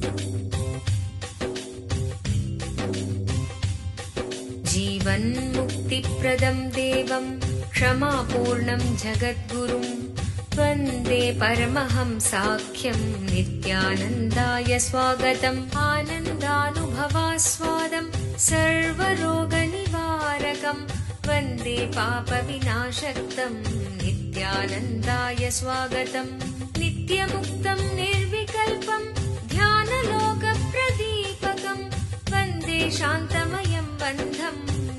जीवन्मुक्तिप्रदं देवं क्षमापूर्णं जगद्गुरुं वन्दे परमहंसाख्यं नित्यानन्दाय स्वागतम् आनन्दानुभवास्वादं सर्वरोगनिवारकं वन्दे पापविनाशक्तं नित्यानन्दाय स्वागतम् नित्यमुक्तं निर्विकल्पं ध्यानलोकप्रदीपकं वन्दे शान्तमयं बन्धं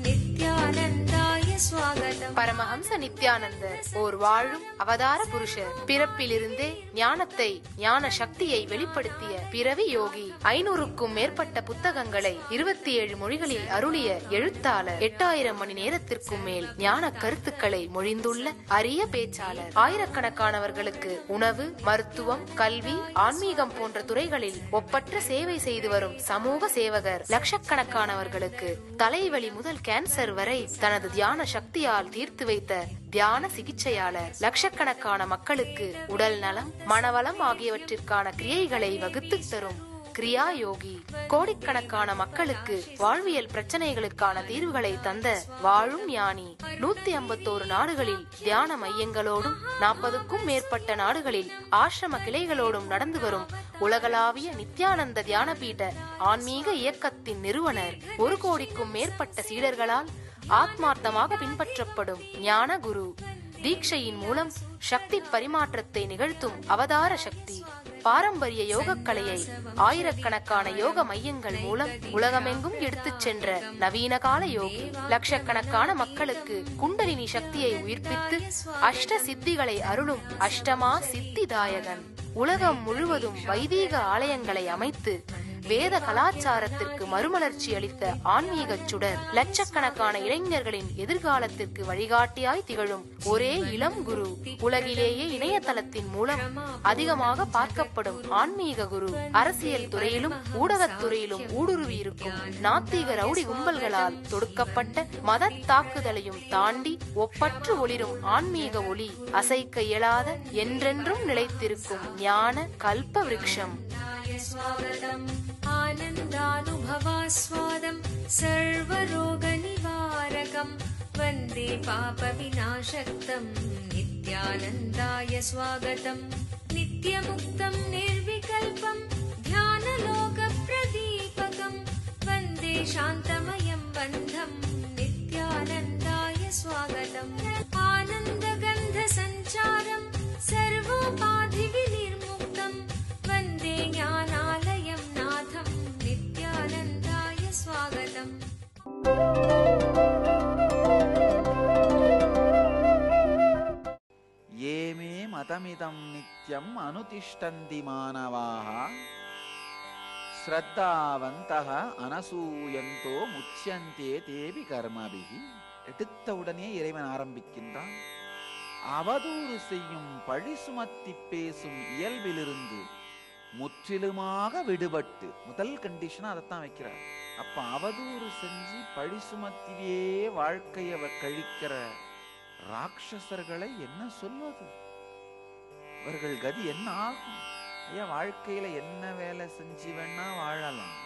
नित्यानन्दाय स्वागतम् பரமஹம்ச நித்யானந்தர் ஓர் வாழும் அவதார புருஷர் பிறப்பிலிருந்தே ஞானத்தை ஞான சக்தியை வெளிப்படுத்திய பிறவி யோகி ஐநூறுக்கும் மேற்பட்ட புத்தகங்களை இருபத்தி ஏழு மொழிகளில் அருளிய எழுத்தாளர் எட்டாயிரம் மணி நேரத்திற்கும் மேல் ஞான கருத்துக்களை மொழிந்துள்ள அரிய பேச்சாளர் ஆயிரக்கணக்கானவர்களுக்கு உணவு மருத்துவம் கல்வி ஆன்மீகம் போன்ற துறைகளில் ஒப்பற்ற சேவை செய்து வரும் சமூக சேவகர் லட்சக்கணக்கானவர்களுக்கு தலைவலி முதல் கேன்சர் வரை தனது தியான சக்தியால் தீர்த்து வைத்த தியான சிகிச்சையாளர் லட்சக்கணக்கான மக்களுக்கு உடல் நலம் மனவளம் ஆகியவற்றிற்கான கிரியைகளை வகுத்து தரும் கிரியா யோகி கோடிக்கணக்கான மக்களுக்கு வாழ்வியல் பிரச்சனைகளுக்கான தீர்வுகளை தந்த வாழும் ஞானி நூத்தி ஐம்பத்தோரு நாடுகளில் தியான மையங்களோடும் நாற்பதுக்கும் மேற்பட்ட நாடுகளில் ஆசிரம கிளைகளோடும் நடந்து வரும் உலகளாவிய நித்யானந்த தியானபீட ஆன்மீக இயக்கத்தின் நிறுவனர் ஒரு கோடிக்கும் மேற்பட்ட சீடர்களால் ஆத்மார்த்தமாக பின்பற்றப்படும் ஞான குரு தீட்சையின் மூலம் சக்தி பரிமாற்றத்தை நிகழ்த்தும் அவதார சக்தி பாரம்பரிய யோகக்கலையை ஆயிரக்கணக்கான யோக மையங்கள் மூலம் உலகமெங்கும் எடுத்துச் சென்ற நவீன கால யோகி லட்சக்கணக்கான மக்களுக்கு குண்டலினி சக்தியை உயிர்ப்பித்து அஷ்ட சித்திகளை அருளும் அஷ்டமா சித்திதாயகன் உலகம் முழுவதும் வைதீக ஆலயங்களை அமைத்து வேத கலாச்சாரத்திற்கு மறுமலர்ச்சி அளித்த ஆன்மீக சுடர் லட்சக்கணக்கான இளைஞர்களின் எதிர்காலத்திற்கு வழிகாட்டியாய் திகழும் ஒரே இளம் குரு உலகிலேயே இணையதளத்தின் மூலம் அதிகமாக பார்க்கப்படும் ஆன்மீக குரு அரசியல் துறையிலும் ஊடகத் துறையிலும் ஊடுருவி இருக்கும் நாத்திக ரவுடி கும்பல்களால் தொடுக்கப்பட்ட மத தாக்குதலையும் தாண்டி ஒப்பற்று ஒளிரும் ஆன்மீக ஒளி அசைக்க இயலாத என்றென்றும் நிலைத்திருக்கும் ஞான கல்ப விருட்சம் स्वागतम् आनन्दानुभवास्वादं सर्वरोगनिवारकं वन्दे पापविनाशक्तं नित्यानन्दाय स्वागतम् नित्यमुक्तं निर्विकल्पं ध्यानलोकप्रदीपकं वन्दे शान्तमयं बन्धं नित्यानन्दाय स्वागतम् आनन्दगन्धसञ्चारं सर्वोपाधिविनिर्मुक्तं वन्दे ज्ञानालयं नाथं नित्यानन्दाय स्वागतम् ये मे मतमिदं नित्यम् अनुतिष्ठन्ति मानवाः ஸ்ரத்தாவந்தக அனசூயந்தோ முச்சியந்தே தேவி கர்மபிகி எடுத்தவுடனே இறைவன் ஆரம்பிக்கின்றான் அவதூறு செய்யும் பழி சுமத்தி பேசும் இயல்பிலிருந்து முற்றிலுமாக விடுபட்டு முதல் கண்டிஷன் அதைத்தான் வைக்கிறார் அப்ப அவதூறு செஞ்சு பழி சுமத்தியே வாழ்க்கைய வ- கழிக்கிற ராட்சசர்களை என்ன சொல்வது அவர்கள் கதி என்ன ஆகும் ஐயா வாழ்க்கையில என்ன வேலை செஞ்சு வேணா வாழலாம்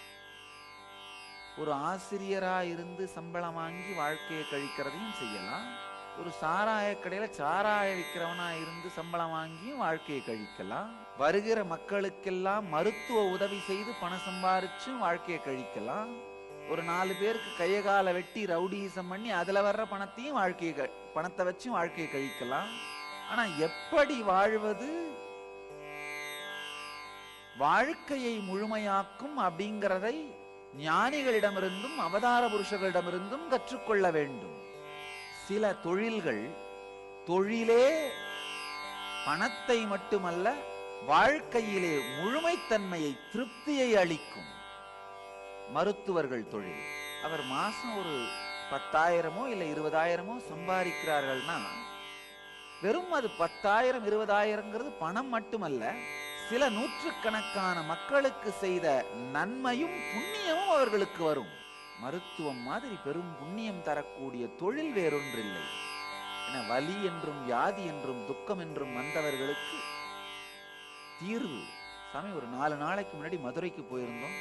ஒரு ஆசிரியரா இருந்து சம்பளம் வாங்கி வாழ்க்கையை கழிக்கிறதையும் செய்யலாம் ஒரு சாராய கடையில சாராய விற்கிறவனா இருந்து சம்பளம் வாங்கியும் வாழ்க்கையை கழிக்கலாம் வருகிற மக்களுக்கெல்லாம் மருத்துவ உதவி செய்து பணம் சம்பாரிச்சும் வாழ்க்கையை கழிக்கலாம் ஒரு நாலு பேருக்கு கைய காலை வெட்டி ரவுடிசம் பண்ணி அதுல வர்ற பணத்தையும் வாழ்க்கையை க- பணத்தை வச்சும் வாழ்க்கையை கழிக்கலாம் ஆனா எப்படி வாழ்வது வாழ்க்கையை முழுமையாக்கும் அப்படிங்கிறதை ஞானிகளிடமிருந்தும் அவதார புருஷர்களிடமிருந்தும் கற்றுக்கொள்ள வேண்டும் சில தொழில்கள் தொழிலே பணத்தை மட்டுமல்ல வாழ்க்கையிலே முழுமைத்தன்மையை திருப்தியை அளிக்கும் மருத்துவர்கள் தொழில் அவர் மாசம் ஒரு பத்தாயிரமோ இல்ல இருபதாயிரமோ சம்பாதிக்கிறார்கள்னா வெறும் அது பத்தாயிரம் இருபதாயிரங்கிறது பணம் மட்டுமல்ல சில நூற்றுக்கணக்கான மக்களுக்கு செய்த நன்மையும் புண்ணியமும் அவர்களுக்கு வரும் மருத்துவம் மாதிரி பெரும் புண்ணியம் தரக்கூடிய தொழில் வேறொன்றில்லை என வலி என்றும் வியாதி என்றும் துக்கம் என்றும் வந்தவர்களுக்கு தீர்வு சாமி ஒரு நாலு நாளைக்கு முன்னாடி மதுரைக்கு போயிருந்தோம்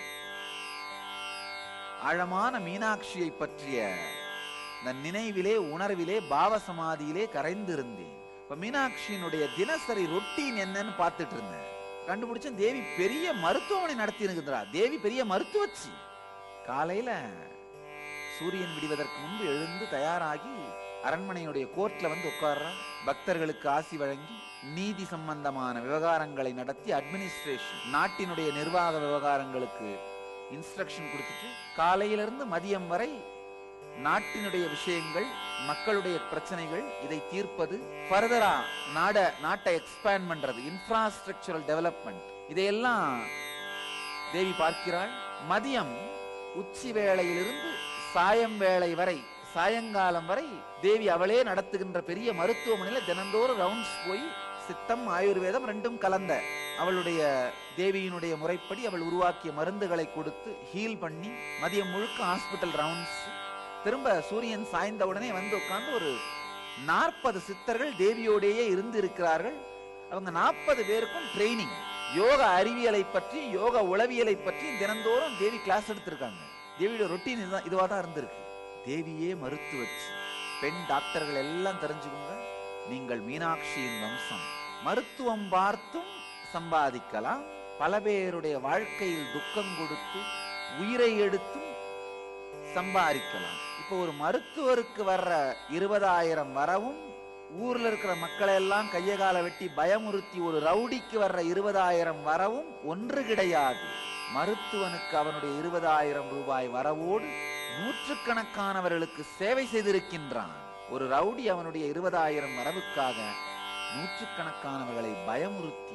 ஆழமான மீனாட்சியை பற்றிய இந்த நினைவிலே உணர்விலே பாவ சமாதியிலே கரைந்திருந்தேன் இப்ப மீனாட்சியினுடைய தினசரி ரொட்டீன் என்னன்னு பார்த்துட்டு இருந்தேன் கண்டுபிடிச்சேன் தேவி பெரிய மருத்துவமனை நடத்தி இருக்கிறா தேவி பெரிய மருத்துவச்சி காலையில சூரியன் விடுவதற்கு முன்பு எழுந்து தயாராகி அரண்மனையுடைய கோர்ட்ல வந்து உட்கார்றா பக்தர்களுக்கு ஆசி வழங்கி நீதி சம்பந்தமான விவகாரங்களை நடத்தி அட்மினிஸ்ட்ரேஷன் நாட்டினுடைய நிர்வாக விவகாரங்களுக்கு இன்ஸ்ட்ரக்ஷன் கொடுத்துட்டு காலையிலிருந்து மதியம் வரை நாட்டினுடைய விஷயங்கள் மக்களுடைய பிரச்சனைகள் இதை தீர்ப்பது ஃபர்தரா நாட நாட்டை எக்ஸ்பேண்ட் பண்றது இன்ஃப்ராஸ்ட்ரக்சரல் டெவலப்மெண்ட் இதையெல்லாம் தேவி பார்க்கிறாள் மதியம் உச்சி வேளையிலிருந்து சாயம் வேளை வரை சாயங்காலம் வரை தேவி அவளே நடத்துகின்ற பெரிய மருத்துவமனையில தினந்தோறும் ரவுண்ட்ஸ் போய் சித்தம் ஆயுர்வேதம் ரெண்டும் கலந்த அவளுடைய தேவியினுடைய முறைப்படி அவள் உருவாக்கிய மருந்துகளை கொடுத்து ஹீல் பண்ணி மதியம் முழுக்க ஹாஸ்பிட்டல் ரவுண்ட்ஸ் திரும்ப சூரியன் சாய்ந்த உடனே வந்து உட்கார்ந்து ஒரு நாற்பது சித்தர்கள் தேவியோடையே இருந்து இருக்கிறார்கள் அவங்க நாற்பது பேருக்கும் ட்ரைனிங் யோக அறிவியலை பற்றி யோக உளவியலை பற்றி தினந்தோறும் தேவி கிளாஸ் எடுத்திருக்காங்க தேவியோட ரொட்டீன் இதுதான் இதுவா தான் இருந்திருக்கு தேவியே மருத்துவச்சு பெண் டாக்டர்கள் எல்லாம் தெரிஞ்சுக்கோங்க நீங்கள் மீனாட்சியின் வம்சம் மருத்துவம் பார்த்தும் சம்பாதிக்கலாம் பல பேருடைய வாழ்க்கையில் துக்கம் கொடுத்து உயிரை எடுத்தும் சம்பாதிக்கலாம் இப்போ ஒரு மருத்துவருக்கு வர்ற இருபதாயிரம் வரவும் ஊர்ல இருக்கிற மக்களை எல்லாம் கைய கால வெட்டி பயமுறுத்தி ஒரு ரவுடிக்கு வர்ற இருபதாயிரம் வரவும் ஒன்று கிடையாது மருத்துவனுக்கு அவனுடைய இருபதாயிரம் ரூபாய் வரவோடு நூற்றுக்கணக்கானவர்களுக்கு சேவை செய்திருக்கின்றான் ஒரு ரவுடி அவனுடைய இருபதாயிரம் வரவுக்காக நூற்றுக்கணக்கானவர்களை பயமுறுத்தி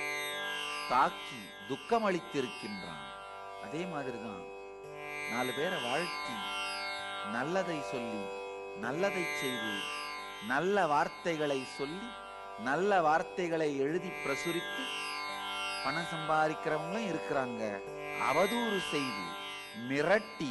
தாக்கி துக்கம் அளித்திருக்கின்றான் அதே மாதிரிதான் நாலு பேரை வாழ்த்தி நல்லதை சொல்லி நல்லதை செய்து நல்ல வார்த்தைகளை சொல்லி நல்ல வார்த்தைகளை எழுதி பிரசுரித்து பணம் சம்பாதிக்கிறவங்களும் இருக்கிறாங்க அவதூறு செய்து மிரட்டி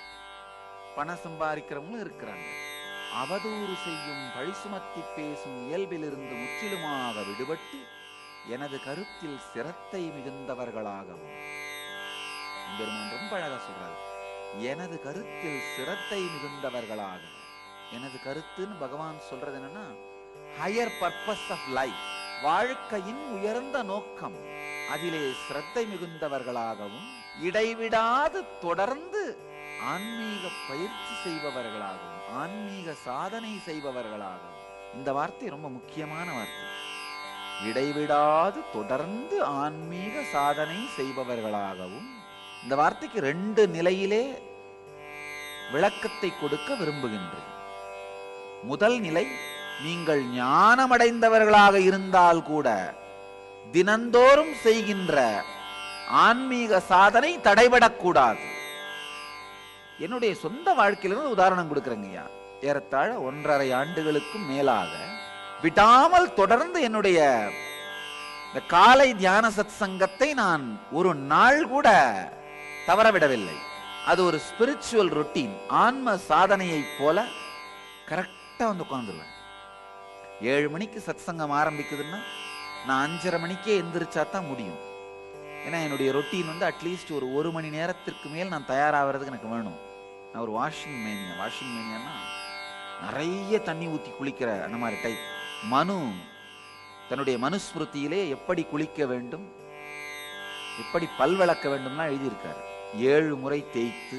பணம் சம்பாதிக்கிறவங்களும் இருக்கிறாங்க அவதூறு செய்யும் பழி சுமத்தி பேசும் இயல்பிலிருந்து முற்றிலுமாக விடுபட்டு எனது கருத்தில் சிரத்தை மிகுந்தவர்களாகவும் பெருமான் ரொம்ப அழகா சொல்றாரு எனது கருத்தில் சிரத்தை மிகுந்தவர்களாக எனது கருத்துன்னு பகவான் சொல்றது என்னன்னா ஹையர் பர்பஸ் ஆஃப் லைஃப் வாழ்க்கையின் உயர்ந்த நோக்கம் அதிலே சிரத்தை மிகுந்தவர்களாகவும் இடைவிடாது தொடர்ந்து ஆன்மீக பயிற்சி செய்பவர்களாகவும் ஆன்மீக சாதனை செய்பவர்களாகவும் இந்த வார்த்தை ரொம்ப முக்கியமான வார்த்தை இடைவிடாது தொடர்ந்து ஆன்மீக சாதனை செய்பவர்களாகவும் இந்த வார்த்தைக்கு ரெண்டு நிலையிலே விளக்கத்தை கொடுக்க விரும்புகின்றேன் முதல் நிலை நீங்கள் ஞானமடைந்தவர்களாக இருந்தால் கூட தினந்தோறும் செய்கின்ற ஆன்மீக சாதனை தடைபடக்கூடாது என்னுடைய சொந்த வாழ்க்கையிலிருந்து உதாரணம் கொடுக்குறேங்கய்யா ஏறத்தாழ ஒன்றரை ஆண்டுகளுக்கும் மேலாக விடாமல் தொடர்ந்து என்னுடைய இந்த காலை தியான சத் சங்கத்தை நான் ஒரு நாள் கூட தவறவிடவில்லை அது ஒரு ஸ்பிரிச்சுவல் ரொட்டீன் ஆன்ம சாதனையைப் போல கரெக்டா வந்து உட்காந்துருவேன் ஏழு மணிக்கு சத் சங்கம் ஆரம்பிக்குதுன்னா நான் அஞ்சரை மணிக்கே எந்திரிச்சா தான் முடியும் ஏன்னா என்னுடைய ரொட்டீன் வந்து அட்லீஸ்ட் ஒரு ஒரு மணி நேரத்திற்கு மேல் நான் தயாராகிறதுக்கு எனக்கு வேணும் நான் ஒரு வாஷிங் மேனியா வாஷிங் மேனியான்னா நிறைய தண்ணி ஊற்றி குளிக்கிற அந்த மாதிரி டைப் மனு தன்னுடைய மனுஸ்மிருதியிலே எப்படி குளிக்க வேண்டும் எப்படி பல் விளக்க வேண்டும்னா எழுதியிருக்காரு ஏழு முறை தேய்த்து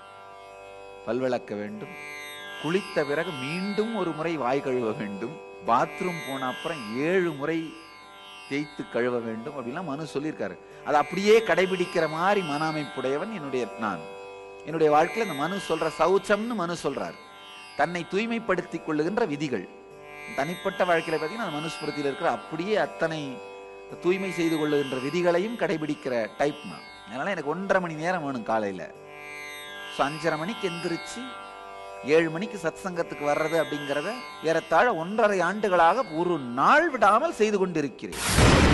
பல் விளக்க வேண்டும் குளித்த பிறகு மீண்டும் ஒரு முறை வாய் கழுவ வேண்டும் பாத்ரூம் போன அப்புறம் ஏழு முறை தேய்த்து கழுவ வேண்டும் அப்படிலாம் மனு சொல்லியிருக்காரு அதை அப்படியே கடைபிடிக்கிற மாதிரி மன அமைப்புடையவன் என்னுடைய நான் என்னுடைய வாழ்க்கையில் இந்த மனு சொல்ற சௌச்சம்னு மனு சொல்றார் தன்னை தூய்மைப்படுத்திக் கொள்ளுகின்ற விதிகள் தனிப்பட்ட வாழ்க்கையில பார்த்தீங்கன்னா மனுஸ்மிருதியில் இருக்கிற அப்படியே அத்தனை தூய்மை செய்து கொள்ளுகின்ற விதிகளையும் கடைபிடிக்கிற டைப் நான் அதனால எனக்கு ஒன்றரை மணி நேரம் வேணும் காலையில ஸோ அஞ்சரை மணிக்கு எந்திரிச்சு ஏழு மணிக்கு சத் சங்கத்துக்கு வர்றது அப்படிங்கிறத ஏறத்தாழ ஒன்றரை ஆண்டுகளாக ஒரு நாள் விடாமல் செய்து கொண்டிருக்கிறேன்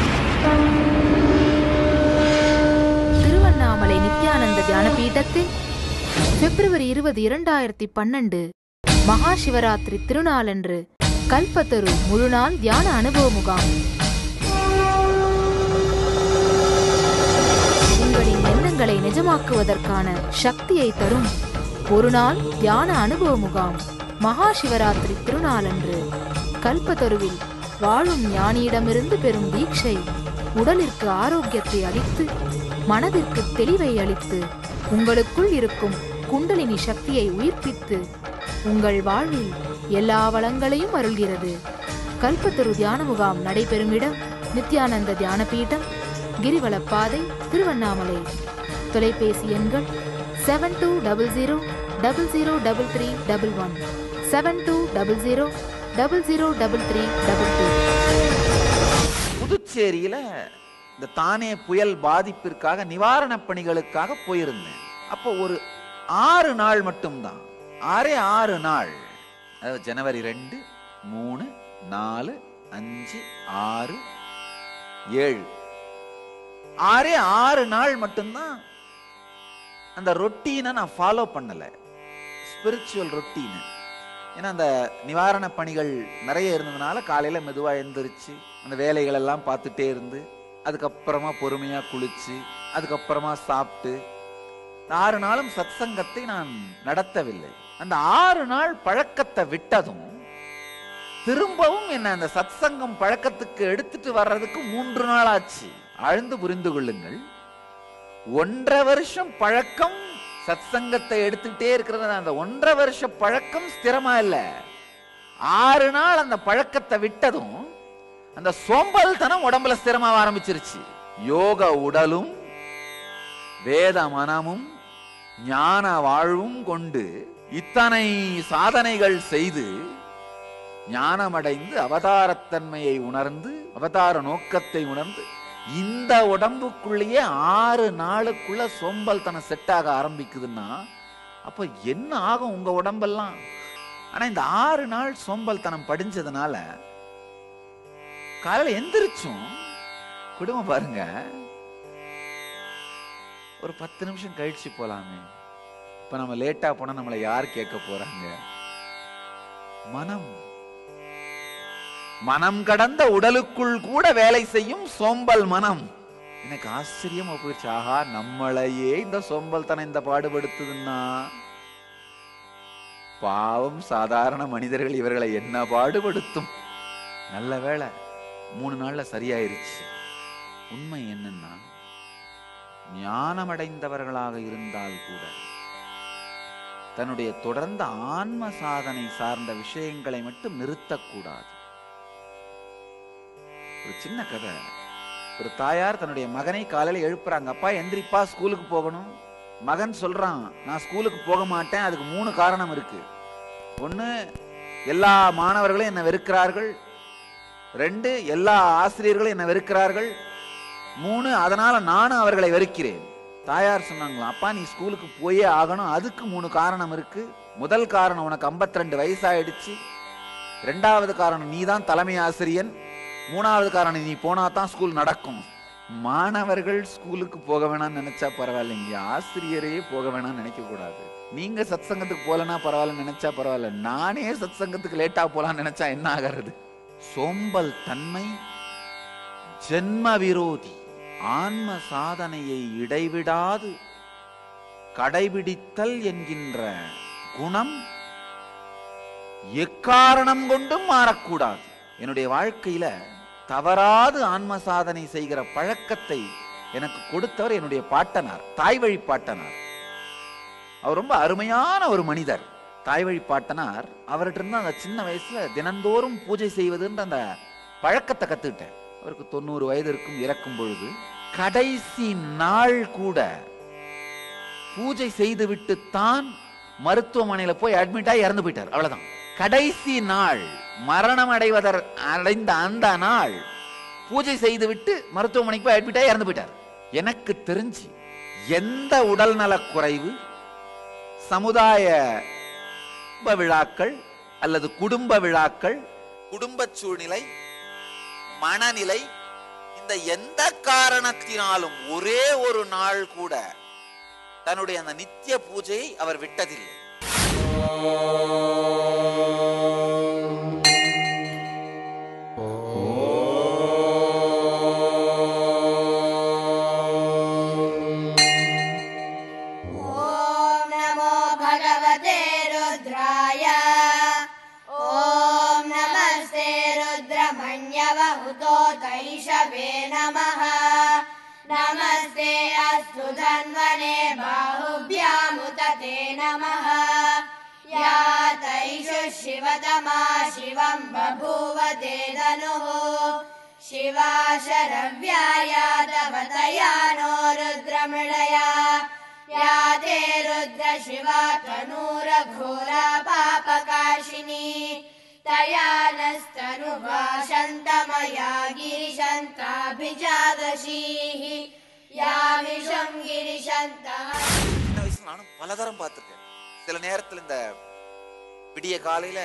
திருவண்ணாமலை நித்யானந்த தியான பீடத்தில் பிப்ரவரி இருபது இரண்டாயிரத்தி பன்னெண்டு மகா சிவராத்திரி திருநாளன்று கல்பத்தரு முழுநாள் தியான அனுபவ முகாம் குணமாக்குவதற்கான சக்தியை தரும் ஒரு நாள் தியான அனுபவ முகாம் மகா சிவராத்திரி திருநாளன்று கல்பத்தருவில் வாழும் ஞானியிடமிருந்து பெறும் தீட்சை உடலிற்கு ஆரோக்கியத்தை அளித்து மனதிற்கு தெளிவை அளித்து உங்களுக்குள் இருக்கும் குண்டலினி சக்தியை உயிர்ப்பித்து உங்கள் வாழ்வில் எல்லா வளங்களையும் அருள்கிறது கல்பத்தரு தியான முகாம் நடைபெறும் இடம் நித்யானந்த தியான பீடம் கிரிவலப்பாதை திருவண்ணாமலை தொலைபேசி எண்கள் seven two double zero double zero double three double one seven two double zero double zero double three double two புதுச்சேரியில இந்த தானே புயல் பாதிப்பிற்காக நிவாரணப் பணிகளுக்காக போயிருந்தேன் அப்போ ஒரு ஆறு நாள் மட்டும்தான் ஆறே ஆறு நாள் அதாவது ஜனவரி ரெண்டு மூணு நாலு அஞ்சு ஆறு ஏழு ஆறே ஆறு நாள் மட்டும்தான் அந்த ரொட்டீனை நான் ஃபாலோ பண்ணல ஸ்பிரிச்சுவல் ரொட்டீனை ஏன்னா அந்த நிவாரண பணிகள் நிறைய இருந்ததுனால காலையில மெதுவா எந்திரிச்சு அந்த வேலைகள் எல்லாம் பார்த்துட்டே இருந்து அதுக்கப்புறமா பொறுமையா குளிச்சு அதுக்கப்புறமா சாப்பிட்டு இந்த ஆறு நாளும் சத்சங்கத்தை நான் நடத்தவில்லை அந்த ஆறு நாள் பழக்கத்தை விட்டதும் திரும்பவும் என்ன அந்த சத்சங்கம் பழக்கத்துக்கு எடுத்துட்டு வர்றதுக்கு மூன்று நாள் ஆச்சு ஆழ்ந்து புரிந்து கொள்ளுங்கள் ஒன்றரை வருஷம் பழக்கம் சத்சங்கத்தை எடுத்துக்கிட்டே இருக்கிறது அந்த ஒன்றரை வருஷ பழக்கம் ஸ்திரமா இல்ல ஆறு நாள் அந்த பழக்கத்தை விட்டதும் அந்த சோம்பல்தனம் உடம்புல ஸ்திரமாக ஆரம்பிச்சிருச்சு யோக உடலும் வேத மனமும் ஞான வாழ்வும் கொண்டு இத்தனை சாதனைகள் செய்து ஞானமடைந்து அவதாரத்தன்மையை உணர்ந்து அவதார நோக்கத்தை உணர்ந்து இந்த உடம்புக்குள்ளேயே ஆறு நாளுக்குள்ள சோம்பல் தனம் செட் ஆக ஆரம்பிக்குதுன்னா அப்ப என்ன ஆகும் உங்க உடம்பெல்லாம் ஆனா இந்த ஆறு நாள் சோம்பல் தனம் படிஞ்சதுனால காலையில எந்திரிச்சும் குடும்பம் பாருங்க ஒரு பத்து நிமிஷம் கழிச்சு போலாமே இப்ப நம்ம லேட்டா போனா நம்மளை யார் கேட்க போறாங்க மனம் மனம் கடந்த உடலுக்குள் கூட வேலை செய்யும் சோம்பல் மனம் எனக்கு ஆச்சரியமா போயிடுச்சு ஆஹா நம்மளையே இந்த சோம்பல் தன இந்த பாடுபடுத்துதுன்னா பாவம் சாதாரண மனிதர்கள் இவர்களை என்ன பாடுபடுத்தும் நல்ல வேளை மூணு நாள்ல சரியாயிருச்சு உண்மை என்னன்னா ஞானமடைந்தவர்களாக இருந்தால் கூட தன்னுடைய தொடர்ந்த ஆன்ம சாதனை சார்ந்த விஷயங்களை மட்டும் நிறுத்தக்கூடாது ஒரு சின்ன கதை ஒரு தாயார் தன்னுடைய மகனை காலையில எழுப்புறாங்க அப்பா எந்திரிப்பா ஸ்கூலுக்கு போகணும் மகன் சொல்றான் நான் ஸ்கூலுக்கு போக மாட்டேன் அதுக்கு மூணு காரணம் இருக்கு ஒண்ணு எல்லா மாணவர்களும் என்னை வெறுக்கிறார்கள் ரெண்டு எல்லா ஆசிரியர்களும் என்னை வெறுக்கிறார்கள் மூணு அதனால நானும் அவர்களை வெறுக்கிறேன் தாயார் சொன்னாங்களாம் அப்பா நீ ஸ்கூலுக்கு போயே ஆகணும் அதுக்கு மூணு காரணம் இருக்கு முதல் காரணம் உனக்கு 52 ரெண்டு வயசாயிடுச்சு ரெண்டாவது காரணம் நீ தான் தலைமை ஆசிரியன் மூணாவது காரணம் நீ போனா தான் ஸ்கூல் நடக்கும் மாணவர்கள் ஸ்கூலுக்கு போக வேணாம்னு நினைச்சா பரவாயில்லைங்க ஆசிரியரே போக வேணாம்னு நினைக்க கூடாது நீங்க சத்சங்கத்துக்கு போலனா பரவாயில்ல நினைச்சா பரவாயில்ல நானே சத்சங்கத்துக்கு லேட்டா போலாம்னு நினைச்சா என்ன ஆகிறது சோம்பல் தன்மை ஜென்ம விரோதி ஆன்ம சாதனையை இடைவிடாது கடைபிடித்தல் என்கின்ற குணம் எக்காரணம் கொண்டும் மாறக்கூடாது என்னுடைய வாழ்க்கையில தவறாது ஆன்ம சாதனை செய்கிற பழக்கத்தை எனக்கு கொடுத்தவர் என்னுடைய பாட்டனார் தாய் வழி பாட்டனார் அவர் ரொம்ப அருமையான ஒரு மனிதர் தாய் வழி பாட்டனார் அவர்கிட்ட இருந்து அந்த சின்ன வயசுல தினந்தோறும் பூஜை செய்வதுன்ற அந்த பழக்கத்தை கத்துக்கிட்டேன் அவருக்கு தொண்ணூறு வயது இருக்கும் இறக்கும் பொழுது கடைசி நாள் கூட பூஜை செய்துவிட்டு தான் மருத்துவமனையில போய் அட்மிட் ஆகி இறந்து போயிட்டார் அவ்வளவுதான் கடைசி நாள் மரணம் அடைவதர் அடைந்த அந்த நாள் பூஜை செய்துவிட்டு மருத்துவமனைக்கு போய் அட்மிட் ஆகி இறந்து போயிட்டார் எனக்கு தெரிஞ்சு எந்த உடல்நலக் குறைவு சமுதாய குடும்ப விழாக்கள் அல்லது குடும்ப விழாக்கள் குடும்ப சூழ்நிலை மனநிலை இந்த எந்த காரணத்தினாலும் ஒரே ஒரு நாள் கூட தன்னுடைய அந்த நித்திய பூஜையை அவர் விட்டதில்லை कैशवे नमः नमस्ते अस्तु धन्वने बाहुभ्यामुदते नमः या तैषु शिवतमा शिवम् बभूव ते धनुः शिवा शरव्याया तव तया नो रुद्रमृडया या ते रुद्र शिवा तनूरघोरा पापकाशिनी तया नस्तनुभाषन्तमया गिरिशन्ताभिजादशीः या विषं गिरिशन्तः சின்ன வயசுல நானும் பலதரம் பார்த்திருக்கேன் சில நேரத்துல இந்த விடிய காலையில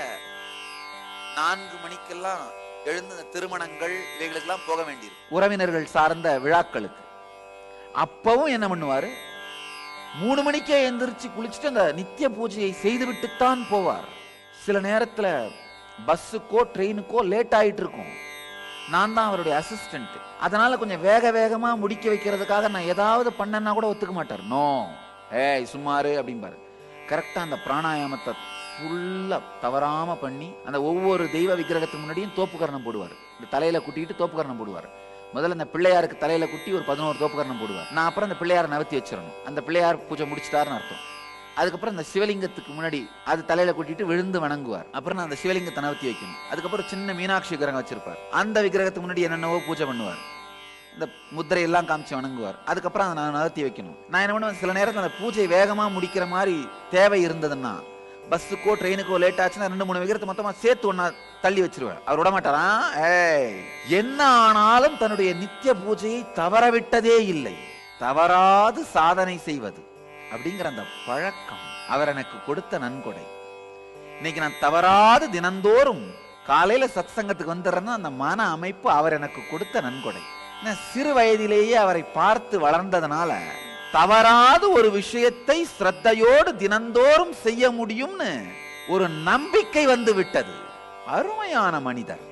நான்கு மணிக்கெல்லாம் எழுந்து இந்த திருமணங்கள் இவைகளுக்கெல்லாம் போக வேண்டியிருக்கும் உறவினர்கள் சார்ந்த விழாக்களுக்கு அப்பவும் என்ன பண்ணுவாரு மூணு மணிக்கே எந்திரிச்சு குளிச்சுட்டு அந்த நித்திய பூஜையை செய்துவிட்டுத்தான் போவார் சில நேரத்துல பஸ்ஸுக்கோ ட்ரெயினுக்கோ லேட் ஆயிட்டு இருக்கும் நான் தான் அவருடைய அசிஸ்டன்ட் அதனால கொஞ்சம் வேக வேகமா முடிக்க வைக்கிறதுக்காக நான் ஏதாவது பண்ணேன்னா கூட ஒத்துக்க மாட்டார் நோ ஏய் சும்மாரு அப்படிம்பாரு கரெக்டா அந்த பிராணாயாமத்தை ஃபுல்லா தவறாம பண்ணி அந்த ஒவ்வொரு தெய்வ விக்கிரகத்துக்கு முன்னாடியும் தோப்புக்கரணம் போடுவார் இந்த தலையில குட்டிட்டு தோப்புக்கரணம் போடுவார் முதல்ல அந்த பிள்ளையாருக்கு தலையில குட்டி ஒரு பதினோரு தோப்புக்கரணம் போடுவார் நான் அப்புறம் அந்த பிள்ளையாரை நகர்த்தி வச்சிடணும் அந்த பிள்ளையார் பூஜை முடிச்சிட்டாருன்னு அர்த்தம் அதுக்கப்புறம் அந்த சிவலிங்கத்துக்கு முன்னாடி அது தலையில கூட்டிட்டு விழுந்து வணங்குவார் அப்புறம் நான் அந்த சிவலிங்கத்தை நகர்த்தி வைக்கணும் அதுக்கப்புறம் சின்ன மீனாட்சி விக்கிரகம் வச்சிருப்பார் அந்த விக்கிரகத்துக்கு முன்னாடி என்னென்னவோ பூஜை பண்ணுவார் இந்த முத்திரை எல்லாம் காமிச்சு வணங்குவார் அதுக்கப்புறம் அதை நான் நகர்த்தி வைக்கணும் நான் என்ன பண்ணுவேன் சில நேரத்தில் அந்த பூஜை வேகமா முடிக்கிற மாதிரி தேவை இருந்ததுன்னா பஸ்ஸுக்கோ ட்ரெயினுக்கோ லேட் ஆச்சுன்னா ரெண்டு மூணு விக்கிரத்தை மொத்தமா சேர்த்து ஒண்ணா தள்ளி வச்சிருவேன் அவர் விட மாட்டாரா ஏய் என்ன ஆனாலும் தன்னுடைய நித்திய பூஜையை தவறவிட்டதே இல்லை தவறாது சாதனை செய்வது அப்படிங்கிற அந்த பழக்கம் அவர் எனக்கு கொடுத்த நன்கொடை இன்னைக்கு நான் தவறாது தினந்தோறும் காலையில சத்சங்கத்துக்கு வந்துடுறேன்னா அந்த மன அமைப்பு அவர் எனக்கு கொடுத்த நன்கொடை நான் சிறு வயதிலேயே அவரை பார்த்து வளர்ந்ததுனால தவறாது ஒரு விஷயத்தை ஸ்ரத்தையோடு தினந்தோறும் செய்ய முடியும்னு ஒரு நம்பிக்கை வந்து விட்டது அருமையான மனிதர்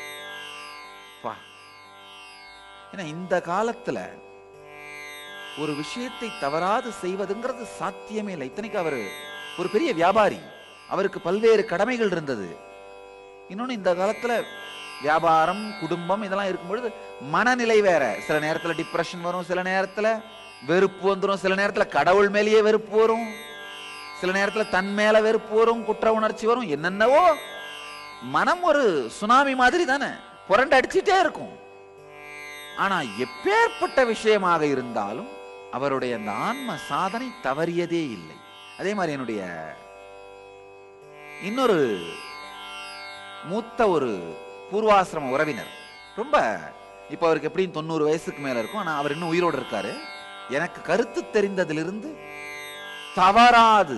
பா ஏன்னா இந்த காலத்துல ஒரு விஷயத்தை தவறாது செய்வதுங்கிறது சாத்தியமே இல்லை இத்தனைக்கு அவர் ஒரு பெரிய வியாபாரி அவருக்கு பல்வேறு கடமைகள் இருந்தது இன்னொன்னு இந்த காலத்துல வியாபாரம் குடும்பம் இதெல்லாம் இருக்கும் பொழுது மனநிலை வேற சில நேரத்துல டிப்ரெஷன் வரும் சில நேரத்துல வெறுப்பு வந்துடும் சில நேரத்துல கடவுள் மேலேயே வெறுப்பு வரும் சில நேரத்துல தன் மேல வெறுப்பு வரும் குற்ற உணர்ச்சி வரும் என்னென்னவோ மனம் ஒரு சுனாமி மாதிரி தானே புரண்டு அடிச்சிட்டே இருக்கும் ஆனா எப்பேற்பட்ட விஷயமாக இருந்தாலும் அவருடைய அந்த ஆன்ம சாதனை தவறியதே இல்லை அதே மாதிரி என்னுடைய இன்னொரு மூத்த ஒரு பூர்வாசிரம உறவினர் ரொம்ப இப்போ அவருக்கு எப்படியும் தொண்ணூறு வயசுக்கு மேல இருக்கும் ஆனா அவர் இன்னும் உயிரோடு இருக்காரு எனக்கு கருத்து தெரிந்ததிலிருந்து தவறாது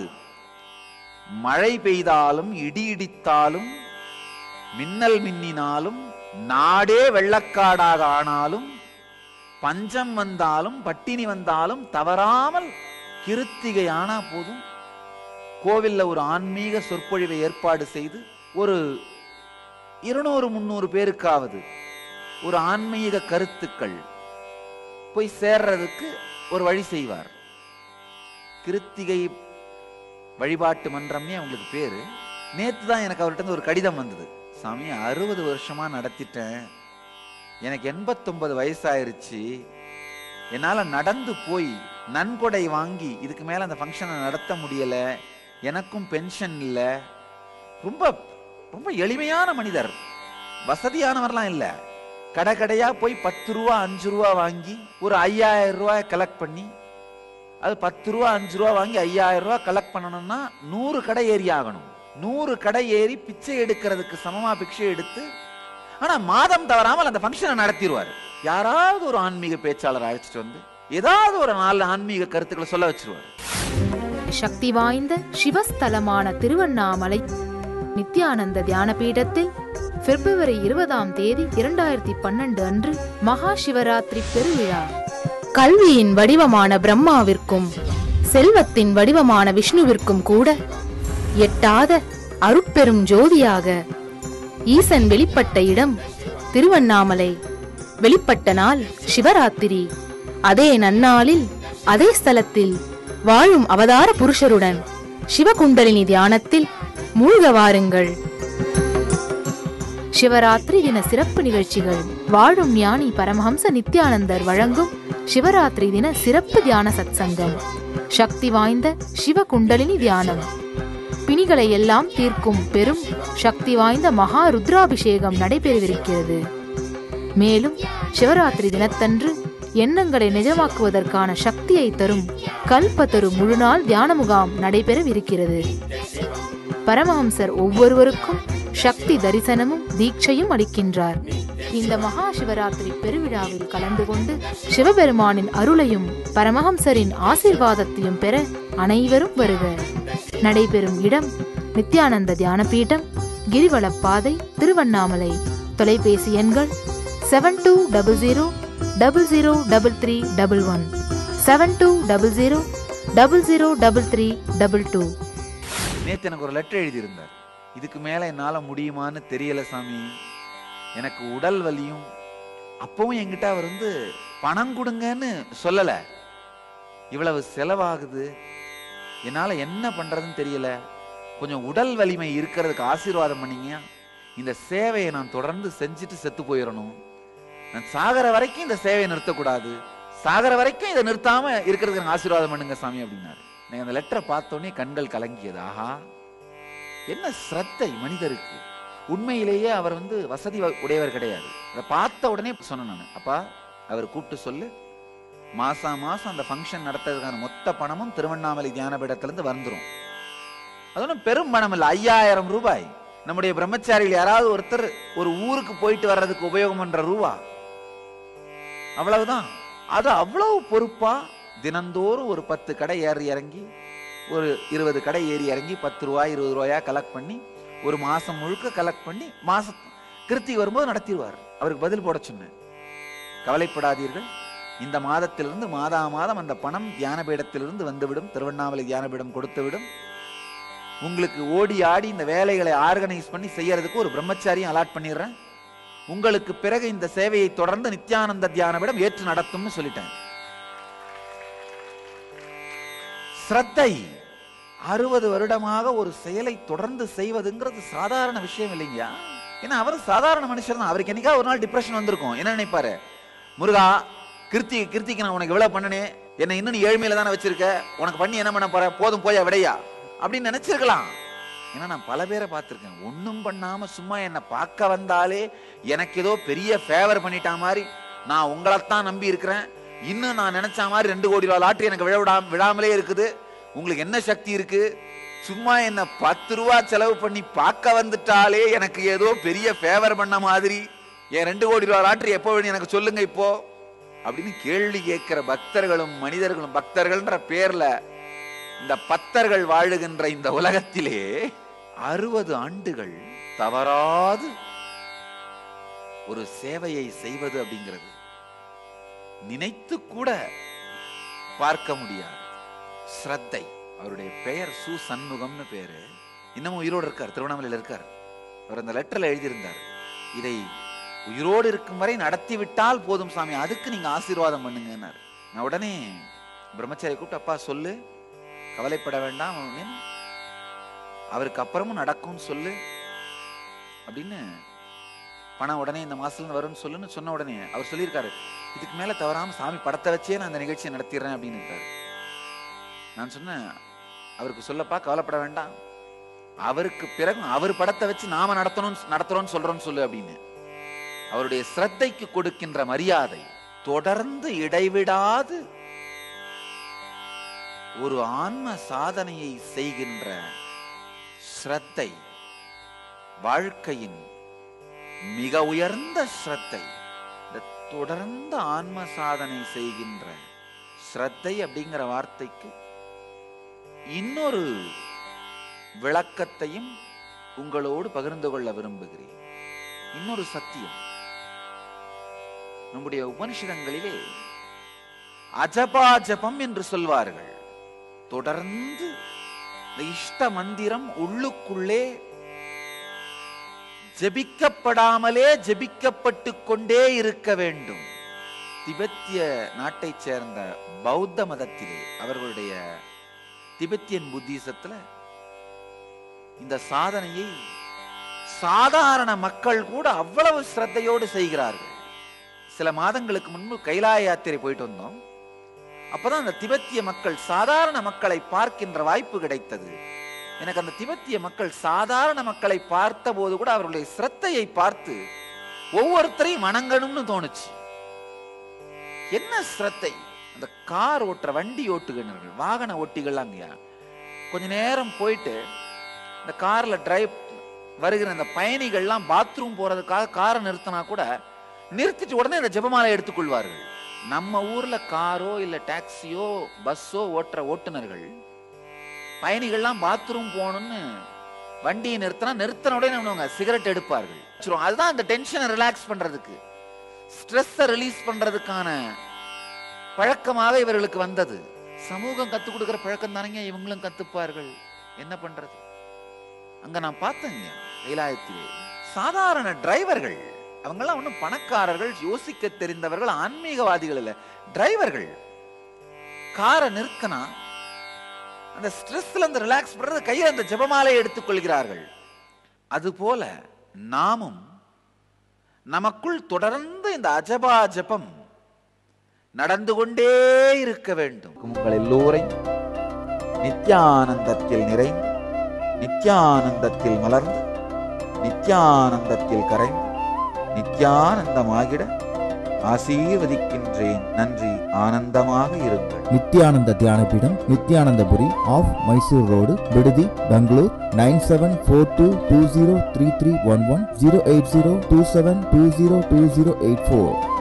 மழை பெய்தாலும் இடி இடித்தாலும் மின்னல் மின்னினாலும் நாடே வெள்ளக்காடாக ஆனாலும் பஞ்சம் வந்தாலும் பட்டினி வந்தாலும் தவறாமல் கிருத்திகை ஆனா போதும் கோவில்ல ஒரு ஆன்மீக சொற்பொழிவை ஏற்பாடு செய்து ஒரு இருநூறு முந்நூறு பேருக்காவது ஒரு ஆன்மீக கருத்துக்கள் போய் சேர்றதுக்கு ஒரு வழி செய்வார் கிருத்திகை வழிபாட்டு மன்றம்னே அவங்களுக்கு பேரு நேத்து தான் எனக்கு அவர்கிட்ட இருந்து ஒரு கடிதம் வந்தது சாமி அறுபது வருஷமா நடத்திட்டேன் எனக்கு எண்பத்தொன்பது வயசாயிருச்சு என்னால நடந்து போய் நன்கொடை வாங்கி இதுக்கு மேல அந்த ஃபங்க்ஷனை நடத்த முடியல எனக்கும் பென்ஷன் இல்ல ரொம்ப ரொம்ப எளிமையான மனிதர் வசதியானவர்லாம் இல்ல கடை கடையா போய் பத்து ரூபா அஞ்சு ரூபா வாங்கி ஒரு ஐயாயிரம் ரூபாய் கலெக்ட் பண்ணி அது பத்து ரூபா அஞ்சு ரூபா வாங்கி ஐயாயிரம் ரூபா கலெக்ட் பண்ணணும்னா நூறு கடை ஏறி ஆகணும் நூறு கடை ஏறி பிச்சை எடுக்கிறதுக்கு சமமா பிச்சை எடுத்து ஆனா மாதம் தவறாமல் அந்த ஃபங்க்ஷனை நடத்திடுவார் யாராவது ஒரு ஆன்மீக பேச்சாளர் அழைச்சிட்டு வந்து ஏதாவது ஒரு நாலு ஆன்மீக கருத்துக்களை சொல்ல வச்சிருவார் சக்தி வாய்ந்த சிவஸ்தலமான திருவண்ணாமலை நித்யானந்த தியான பீடத்தில் பிப்ரவரி இருபதாம் தேதி இரண்டாயிரத்தி பன்னெண்டு அன்று மகா சிவராத்திரி பெருவிழா கல்வியின் வடிவமான பிரம்மாவிற்கும் செல்வத்தின் வடிவமான விஷ்ணுவிற்கும் கூட எட்டாத அருட்பெரும் ஜோதியாக ஈசன் வெளிப்பட்ட இடம் திருவண்ணாமலை வெளிப்பட்ட நாள் சிவராத்திரி அதே நன்னாளில் அதே ஸ்தலத்தில் வாழும் அவதார புருஷருடன் சிவகுண்டலினி தியானத்தில் மூழ்க வாருங்கள் சிவராத்திரி தின சிறப்பு நிகழ்ச்சிகள் வாழும் ஞானி பரமஹம்ச நித்யானந்தர் வழங்கும் சிவராத்திரி தின சிறப்பு தியான சத்சங்கம் சக்தி வாய்ந்த சிவ குண்டலினி தியானம் பிணிகளை எல்லாம் தீர்க்கும் பெரும் சக்தி வாய்ந்த மகா ருத்ராபிஷேகம் நடைபெறவிருக்கிறது மேலும் சிவராத்திரி தினத்தன்று எண்ணங்களை நிஜமாக்குவதற்கான சக்தியை தரும் கல்பத்தரு முழுநாள் தியான முகாம் நடைபெறவிருக்கிறது பரமஹம்சர் ஒவ்வொருவருக்கும் சக்தி தரிசனமும் தீட்சையும் அளிக்கின்றார் இந்த மகா சிவராத்திரி பெருவிழாவில் கலந்து கொண்டு சிவபெருமானின் அருளையும் பரமஹம்சரின் ஆசீர்வாதத்தையும் பெற அனைவரும் வருக நடைபெறும் இடம் நித்யானந்த தியானபீடம் கிரிவலப்பாதை திருவண்ணாமலை தொலைபேசி எண்கள் seven two double zero double zero double three double one seven two double zero double zero double three double two நேத்து எனக்கு ஒரு லெட்டர் எழுதியிருந்தார் இதுக்கு மேல என்னால முடியுமான்னு தெரியல சாமி எனக்கு உடல் வலியும் அப்பவும் என்கிட்ட அவர் வந்து பணம் கொடுங்கன்னு சொல்லல இவ்வளவு செலவாகுது என்னால என்ன பண்றதுன்னு தெரியல கொஞ்சம் உடல் வலிமை இருக்கிறதுக்கு ஆசீர்வாதம் பண்ணீங்க இந்த சேவையை நான் தொடர்ந்து செஞ்சுட்டு செத்து போயிடணும் நான் சாகர வரைக்கும் இந்த சேவையை நிறுத்தக்கூடாது சாகர வரைக்கும் இதை நிறுத்தாம இருக்கிறதுக்கு எனக்கு ஆசீர்வாதம் பண்ணுங்க சாமி அப்படின்னாரு எனக்கு அந்த லெட்டரை பார்த்தோன்னே கண்கள் கலங்கியது ஆஹா என்ன ஸ்ரத்தை மனிதருக்கு உண்மையிலேயே அவர் வந்து வசதி வ- உடையவர் கிடையாது அதை பார்த்த உடனே சொன்னேன் நான் அப்பா அவர் கூப்பிட்டு சொல்லு மாசா மாசம் அந்த ஃபங்க்ஷன் நடத்துறதுக்கான மொத்த பணமும் திருவண்ணாமலை தியான பீடத்திலிருந்து வந்துரும் அது ஒன்றும் பெரும் பணம் இல்லை ஐயாயிரம் ரூபாய் நம்முடைய பிரம்மச்சாரிகள் யாராவது ஒருத்தர் ஒரு ஊருக்கு போயிட்டு வர்றதுக்கு உபயோகம் பண்ற ரூபா அவ்வளவுதான் அது அவ்வளவு பொறுப்பா தினந்தோறும் ஒரு பத்து கடை ஏறி இறங்கி ஒரு இருபது கடை ஏறி இறங்கி பத்து ரூபாய் இருபது ரூபாயா கலெக்ட் பண்ணி ஒரு மாசம் முழுக்க கலெக்ட் பண்ணி மாசம் கிருத்தி வரும்போது நடத்திடுவார் அவருக்கு பதில் போட சொன்னேன் கவலைப்படாதீர்கள் இந்த மாதத்திலிருந்து மாதா மாதம் அந்த பணம் தியான பீடத்திலிருந்து வந்துவிடும் திருவண்ணாமலை தியான பீடம் கொடுத்துவிடும் உங்களுக்கு ஓடி ஆடி இந்த வேலைகளை ஆர்கனைஸ் பண்ணி செய்யறதுக்கு ஒரு பிரம்மச்சாரியும் அலாட் பண்ணிடுறேன் உங்களுக்கு பிறகு இந்த சேவையை தொடர்ந்து நித்யானந்த தியான பீடம் ஏற்று நடத்தும்னு சொல்லிட்டேன் ஸ்ரத்தை அறுபது வருடமாக ஒரு செயலை தொடர்ந்து செய்வதுங்கிறது சாதாரண விஷயம் இல்லைங்கயா ஏன்னா அவர் சாதாரண மனுஷர் தான் அவருக்கு என்னைக்கா ஒரு நாள் டிப்ரெஷன் வந்திருக்கும் என்ன நினைப்பாரு முருகா கிருத்தி கிருத்திக்கு நான் உனக்கு எவ்வளவு பண்ணனே என்னை இன்னும் நீ ஏழ்மையில தானே வச்சிருக்க உனக்கு பண்ணி என்ன பண்ண போற போதும் போயா விடையா அப்படின்னு நினைச்சிருக்கலாம் ஏன்னா நான் பல பேரை பார்த்திருக்கேன் ஒண்ணும் பண்ணாம சும்மா என்னை பார்க்க வந்தாலே எனக்கு ஏதோ பெரிய ஃபேவர் பண்ணிட்டா மாதிரி நான் உங்களைத்தான் நம்பி இருக்கிறேன் இன்னும் நான் நினைச்ச மாதிரி ரெண்டு கோடி ரூபா லாட்டரி எனக்கு விழ விடாம விடாமலே இருக்குது உங்களுக்கு என்ன சக்தி இருக்கு சும்மா என்ன பத்து ரூபா செலவு பண்ணி பார்க்க வந்துட்டாலே எனக்கு ஏதோ பெரிய ஃபேவர் பண்ண மாதிரி என் ரெண்டு கோடி ரூபா லாட்டரி எப்போ வேணும் எனக்கு சொல்லுங்க இப்போ அப்படின்னு கேள்வி கேட்கிற பக்தர்களும் மனிதர்களும் பக்தர்கள்ன்ற பேர்ல இந்த பக்தர்கள் வாழுகின்ற இந்த உலகத்திலே அறுபது ஆண்டுகள் தவறாது ஒரு சேவையை செய்வது அப்படிங்கிறது நினைத்து கூட பார்க்க முடியாது ஸ்ரத்தை அவருடைய பெயர் சு சண்முகம்னு பேரு இன்னமும் உயிரோடு இருக்கார் திருவண்ணாமலையில் இருக்கார் அவர் அந்த லெட்டர்ல எழுதியிருந்தார் இதை உயிரோடு இருக்கும் வரை நடத்தி விட்டால் போதும் சாமி அதுக்கு நீங்க ஆசீர்வாதம் பண்ணுங்கன்னார் நான் உடனே பிரம்மச்சாரி கூப்பிட்டு அப்பா சொல்லு கவலைப்பட வேண்டாம் அப்படின்னு அவருக்கு அப்புறமும் நடக்கும்னு சொல்லு அப்படின்னு பணம் உடனே இந்த மாசத்துல இருந்து வரும்னு சொல்லுன்னு சொன்ன உடனே அவர் சொல்லியிருக்காரு இதுக்கு மேல தவறாம சாமி படத்தை வச்சே நான் அந்த நிகழ்ச்சியை நடத்திடுறேன் அப்படின்னு இருக்காரு நான் சொன்னேன் அவருக்கு சொல்லப்பா கவலைப்பட வேண்டாம் அவருக்கு பிறகு அவர் படத்தை வச்சு நாம நடத்தணும் நடத்துறோம்னு சொல்றோம்னு சொல்லு அப்படின்னு அவருடைய சிரத்தைக்கு கொடுக்கின்ற மரியாதை தொடர்ந்து இடைவிடாது ஒரு ஆன்ம சாதனையை செய்கின்ற ஸ்ரத்தை வாழ்க்கையின் மிக உயர்ந்த ஸ்ரத்தை இந்த தொடர்ந்த ஆன்ம சாதனை செய்கின்ற ஸ்ரத்தை அப்படிங்கிற வார்த்தைக்கு இன்னொரு விளக்கத்தையும் உங்களோடு பகிர்ந்து கொள்ள விரும்புகிறேன் இன்னொரு சத்தியம் நம்முடைய உபனிஷதங்களிலே அஜபாஜபம் என்று சொல்வார்கள் தொடர்ந்து இந்த இஷ்ட மந்திரம் உள்ளுக்குள்ளே ஜெபிக்கப்படாமலே ஜெபிக்கப்பட்டு கொண்டே இருக்க வேண்டும் திபெத்திய நாட்டைச் சேர்ந்த பௌத்த மதத்திலே அவர்களுடைய திபெத்தியன் புத்திசத்துல இந்த சாதனையை சாதாரண மக்கள் கூட அவ்வளவு சிரத்தையோடு செய்கிறார்கள் சில மாதங்களுக்கு முன்பு கைலாய யாத்திரை போயிட்டு வந்தோம் அப்பதான் அந்த திபெத்திய மக்கள் சாதாரண மக்களை பார்க்கின்ற வாய்ப்பு கிடைத்தது எனக்கு அந்த திபெத்திய மக்கள் சாதாரண மக்களை பார்த்த போது கூட அவர்களுடைய சிரத்தையை பார்த்து ஒவ்வொருத்தரையும் வணங்கணும்னு தோணுச்சு என்ன சிரத்தை அந்த கார் ஓட்டுற வண்டி ஓட்டுகிறவர்கள் வாகன ஓட்டிகள்லாம் இல்லையா கொஞ்ச நேரம் போயிட்டு இந்த கார்ல டிரைவ் வருகிற அந்த பயணிகள்லாம் பாத்ரூம் போறதுக்காக காரை நிறுத்தினா கூட நிறுத்திட்டு உடனே இந்த ஜெபமாலை எடுத்துக்கொள்வார்கள் நம்ம ஊர்ல காரோ இல்ல டாக்ஸியோ பஸ்ஸோ ஓட்டுற ஓட்டுநர்கள் பயணிகள்லாம் பாத்ரூம் போகணும்னு வண்டியை நிறுத்தினா நிறுத்தின உடனே என்ன பண்ணுவாங்க சிகரெட் எடுப்பார்கள் சரி, அதுதான் அந்த டென்ஷனை ரிலாக்ஸ் பண்றதுக்கு ஸ்ட்ரெஸ்ஸை ரிலீஸ் பண்றதுக்கான பழக்கமாக இவர்களுக்கு வந்தது சமூகம் கத்து கொடுக்கிற பழக்கம் தானங்க இவங்களும் கத்துப்பார்கள் என்ன பண்றது அங்க நான் பார்த்தேங்க கைலாயத்திலே சாதாரண டிரைவர்கள் அவங்கெல்லாம் ஒன்றும் பணக்காரர்கள் யோசிக்க தெரிந்தவர்கள் ஆன்மீகவாதிகள் இல்ல டிரைவர்கள் காரை நிறுத்தினா அந்த ஸ்ட்ரெஸ்ல இருந்து ரிலாக்ஸ் பண்றது கையில் அந்த ஜெபமாலையை எடுத்துக்கொள்கிறார்கள் அதுபோல நாமும் நமக்குள் தொடர்ந்து இந்த அஜபா ஜெபம் நடந்து கொண்டே இருக்க வேண்டும் உங்கள் எல்லோரையும் நித்யானந்தத்தில் நிறைந்து நித்யானந்தத்தில் மலர்ந்து நித்யானந்தத்தில் கரைந்து நித்யானந்தமாகிட ஆசீர்வதிக்கின்றேன் நன்றி ஆனந்தமாக இருங்கள் நித்யானந்த தியானபீடம் நித்யானந்தபுரி ஆஃப் மைசூர் ரோடு விடுதி Bangalore nine seven four two two zero three three one one zero eight zero two seven two zero two zero eight four